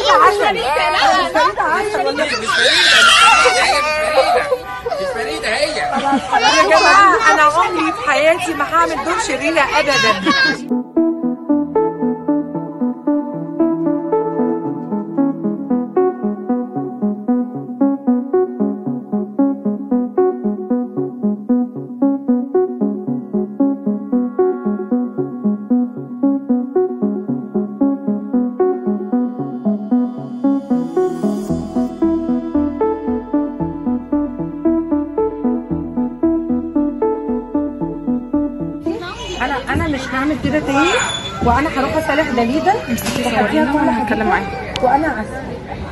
فريدة عسل مش فريدة عسل والله مش فريدة هي مش فريدة مش فريدة هي يا جماعة أنا عمري في حياتي ما هعمل دور شريرة أبدا انا انا مش هعمل كده تاني وانا هروح اصالح دليدا وهديها كل هتكلم معاها وانا اسفه